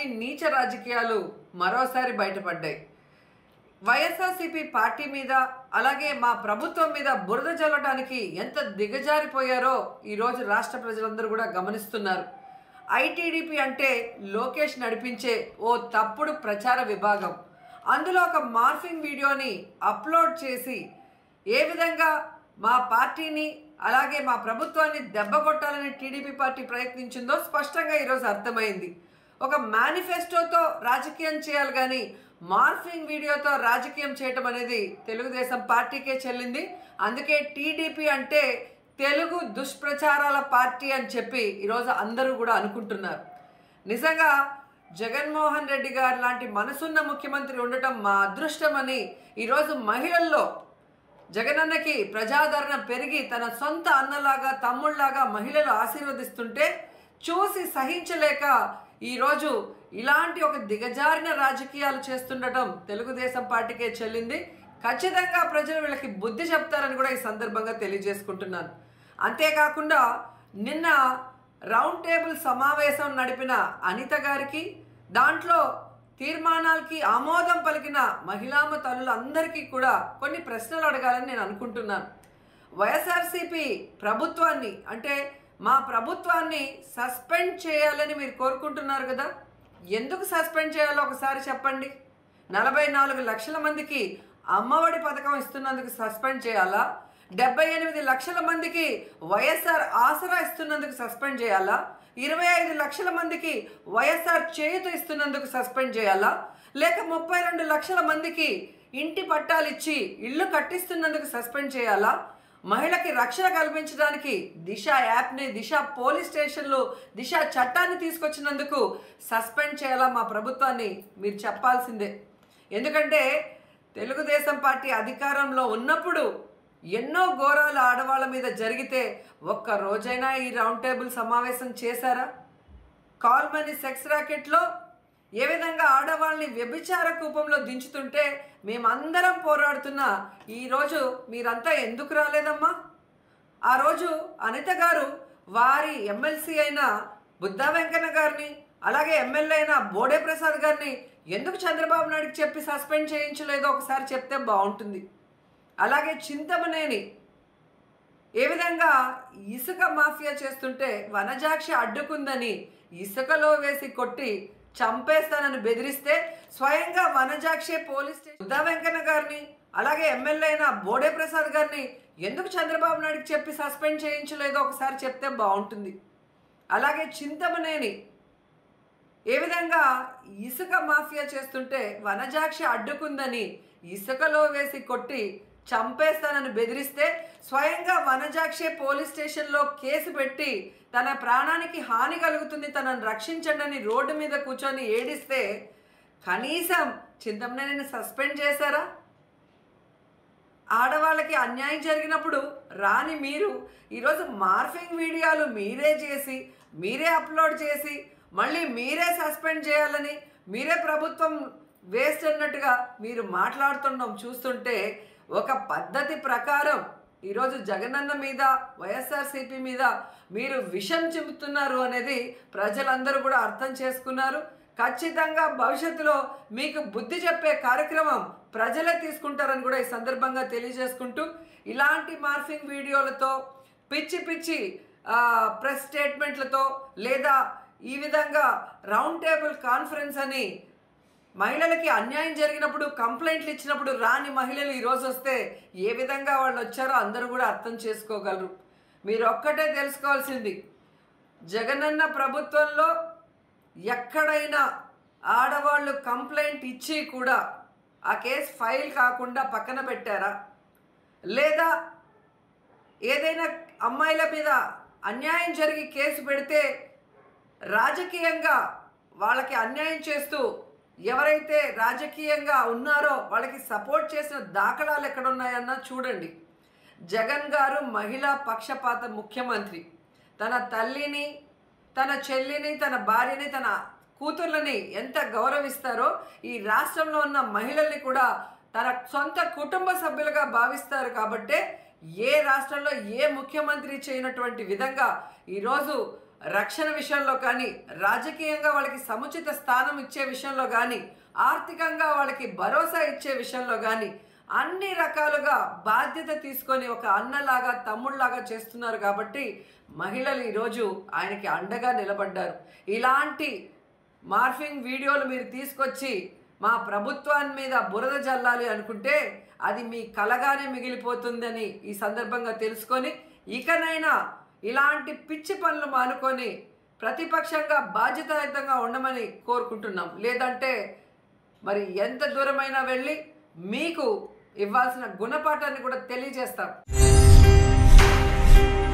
నీచ రాజకీయాలు మరోసారి బయటపడ్డాయి వైఎస్ఆర్సీపీ పార్టీ మీద అలాగే మా ప్రభుత్వం మీద బురద చల్లడానికి ఎంత దిగజారిపోయారో ఈరోజు రాష్ట్ర ప్రజలందరూ కూడా గమనిస్తున్నారు ఐటీడీపీ అంటే లోకేష్ నడిపించే ఓ తప్పుడు ప్రచార విభాగం అందులో ఒక మార్ఫింగ్ వీడియోని అప్లోడ్ చేసి ఏ విధంగా మా పార్టీని అలాగే మా ప్రభుత్వాన్ని దెబ్బ కొట్టాలని టీడీపీ పార్టీ ప్రయత్నించిందో స్పష్టంగా ఈరోజు అర్థమైంది ఒక మేనిఫెస్టోతో రాజకీయం చేయాలి కానీ మార్ఫింగ్ వీడియోతో రాజకీయం చేయటం అనేది తెలుగుదేశం పార్టీకే చెల్లింది అందుకే టీడీపీ అంటే తెలుగు దుష్ప్రచారాల పార్టీ అని చెప్పి ఈరోజు అందరూ కూడా అనుకుంటున్నారు నిజంగా జగన్మోహన్ రెడ్డి గారు లాంటి మనసున్న ముఖ్యమంత్రి ఉండటం మా అదృష్టమని ఈరోజు మహిళల్లో జగనన్నకి ప్రజాదరణ పెరిగి తన సొంత అన్నలాగా తమ్ముళ్లాగా మహిళలు ఆశీర్వదిస్తుంటే చూసి సహించలేక ఈరోజు ఇలాంటి ఒక దిగజారిన రాజకీయాలు చేస్తుండటం తెలుగుదేశం పార్టీకే చెల్లింది ఖచ్చితంగా ప్రజలు వీళ్ళకి బుద్ధి చెప్తారని కూడా ఈ సందర్భంగా తెలియజేసుకుంటున్నాను అంతేకాకుండా నిన్న రౌండ్ టేబుల్ సమావేశం నడిపిన అనిత గారికి దాంట్లో తీర్మానాలకి ఆమోదం పలికిన మహిళామ తల్లులందరికీ కూడా కొన్ని ప్రశ్నలు అడగాలని నేను అనుకుంటున్నాను వైఎస్ఆర్సీపీ ప్రభుత్వాన్ని అంటే మా ప్రభుత్వాన్ని సస్పెండ్ చేయాలని మీరు కోరుకుంటున్నారు కదా ఎందుకు సస్పెండ్ చేయాలో ఒకసారి చెప్పండి నలభై నాలుగు లక్షల మందికి అమ్మఒడి పథకం ఇస్తున్నందుకు సస్పెండ్ చేయాలా డెబ్బై ఎనిమిది లక్షల మందికి వైఎస్ఆర్ ఆసరా ఇస్తున్నందుకు సస్పెండ్ చేయాలా ఇరవై ఐదు లక్షల మందికి వైఎస్ఆర్ చేయుత ఇస్తున్నందుకు సస్పెండ్ చేయాలా లేక ముప్పై రెండు లక్షల మందికి ఇంటి పట్టాలు ఇచ్చి ఇల్లు కట్టిస్తున్నందుకు సస్పెండ్ చేయాలా మహిళకి రక్షణ కల్పించడానికి దిశ యాప్ని దిశ పోలీస్ స్టేషన్లు దిశ చట్టాన్ని తీసుకొచ్చినందుకు సస్పెండ్ చేయాలా మా ప్రభుత్వాన్ని మీరు చెప్పాల్సిందే ఎందుకంటే తెలుగుదేశం పార్టీ అధికారంలో ఉన్నప్పుడు ఎన్నో ఘోరాలు ఆడవాళ్ళ మీద జరిగితే ఒక్క రోజైనా ఈ రౌండ్ టేబుల్ సమావేశం చేశారా కాల్ మనీ సెక్స్ ర్యాకెట్లో ఏ విధంగా ఆడవాళ్ళని వ్యభిచార కూపంలో దించుతుంటే మేమందరం పోరాడుతున్నా ఈరోజు మీరంతా ఎందుకు రాలేదమ్మా ఆ రోజు అనిత గారు వారి ఎమ్మెల్సీ అయిన బుద్ధా వెంకన్న గారిని అలాగే ఎమ్మెల్యే అయిన బోడే ప్రసాద్ గారిని ఎందుకు చంద్రబాబు నాయుడుకి చెప్పి సస్పెండ్ చేయించలేదో ఒకసారి చెప్తే బాగుంటుంది అలాగే చింతమనేని ఏ విధంగా ఇసుక మాఫియా చేస్తుంటే వనజాక్షి అడ్డుకుందని ఇసుకలో వేసి కొట్టి చంపేస్తానని బెదిరిస్తే స్వయంగా వనజాక్షి పోలీస్ స్టేషన్ బుద్ధా వెంకన్న గారిని అలాగే ఎమ్మెల్యే అయిన బోడే ప్రసాద్ గారిని ఎందుకు చంద్రబాబు నాయుడుకి చెప్పి సస్పెండ్ చేయించలేదో ఒకసారి చెప్తే బాగుంటుంది అలాగే చింతమనేని ఏ విధంగా ఇసుక మాఫియా చేస్తుంటే వనజాక్షి అడ్డుకుందని ఇసుకలో వేసి కొట్టి చంపేస్తానని బెదిరిస్తే స్వయంగా వనజాక్షి పోలీస్ స్టేషన్లో కేసు పెట్టి తన ప్రాణానికి హాని కలుగుతుంది తనను రక్షించండి అని రోడ్డు మీద కూర్చొని ఏడిస్తే కనీసం చింతమనేని సస్పెండ్ చేశారా ఆడవాళ్ళకి అన్యాయం జరిగినప్పుడు రాని మీరు ఈరోజు మార్ఫింగ్ వీడియోలు మీరే చేసి మీరే అప్లోడ్ చేసి మళ్ళీ మీరే సస్పెండ్ చేయాలని మీరే ప్రభుత్వం వేస్ట్ అన్నట్టుగా మీరు మాట్లాడుతుండడం చూస్తుంటే ఒక పద్ధతి ప్రకారం ఈరోజు జగనన్న మీద వైఎస్ఆర్సీపీ మీద మీరు విషం చెబుతున్నారు అనేది ప్రజలందరూ కూడా అర్థం చేసుకున్నారు ఖచ్చితంగా భవిష్యత్తులో మీకు బుద్ధి చెప్పే కార్యక్రమం ప్రజలే తీసుకుంటారని కూడా ఈ సందర్భంగా తెలియజేసుకుంటూ ఇలాంటి మార్ఫింగ్ వీడియోలతో పిచ్చి పిచ్చి ఆ, ప్రెస్ స్టేట్మెంట్లతో లేదా ఈ విధంగా రౌండ్ టేబుల్ కాన్ఫరెన్స్ అని మహిళలకి అన్యాయం జరిగినప్పుడు కంప్లైంట్లు ఇచ్చినప్పుడు రాని మహిళలు ఈరోజు వస్తే ఏ విధంగా వాళ్ళు వచ్చారో అందరూ కూడా అర్థం చేసుకోగలరు మీరు ఒక్కటే తెలుసుకోవాల్సింది జగనన్న ప్రభుత్వంలో ఎక్కడైనా ఆడవాళ్ళు కంప్లైంట్ ఇచ్చి కూడా ఆ కేసు ఫైల్ కాకుండా పక్కన పెట్టారా లేదా ఏదైనా అమ్మాయిల మీద అన్యాయం జరిగి కేసు పెడితే రాజకీయంగా వాళ్ళకి అన్యాయం చేస్తూ ఎవరైతే రాజకీయంగా ఉన్నారో వాళ్ళకి సపోర్ట్ చేసిన దాఖలాలు ఎక్కడున్నాయన్నా చూడండి జగన్ గారు మహిళా పక్షపాత ముఖ్యమంత్రి తన తల్లిని తన చెల్లిని తన భార్యని తన కూతుర్లని ఎంత గౌరవిస్తారో ఈ రాష్ట్రంలో ఉన్న మహిళల్ని కూడా తన సొంత కుటుంబ సభ్యులుగా భావిస్తారు కాబట్టే ఏ రాష్ట్రంలో ఏ ముఖ్యమంత్రి చేయనటువంటి విధంగా ఈరోజు రక్షణ విషయంలో కానీ రాజకీయంగా వాళ్ళకి సముచిత స్థానం ఇచ్చే విషయంలో కానీ ఆర్థికంగా వాళ్ళకి భరోసా ఇచ్చే విషయంలో కానీ అన్ని రకాలుగా బాధ్యత తీసుకొని ఒక అన్నలాగా తమ్ముళ్లాగా చేస్తున్నారు కాబట్టి మహిళలు ఈరోజు ఆయనకి అండగా నిలబడ్డారు ఇలాంటి మార్ఫింగ్ వీడియోలు మీరు తీసుకొచ్చి మా ప్రభుత్వాన్ని మీద బురద జల్లాలి అనుకుంటే అది మీ కలగానే మిగిలిపోతుందని ఈ సందర్భంగా తెలుసుకొని ఇకనైనా ఇలాంటి పిచ్చి పనులు మానుకొని ప్రతిపక్షంగా బాధ్యతాయుతంగా ఉండమని కోరుకుంటున్నాం లేదంటే మరి ఎంత దూరమైనా వెళ్ళి మీకు ఇవ్వాల్సిన గుణపాఠాన్ని కూడా తెలియజేస్తాం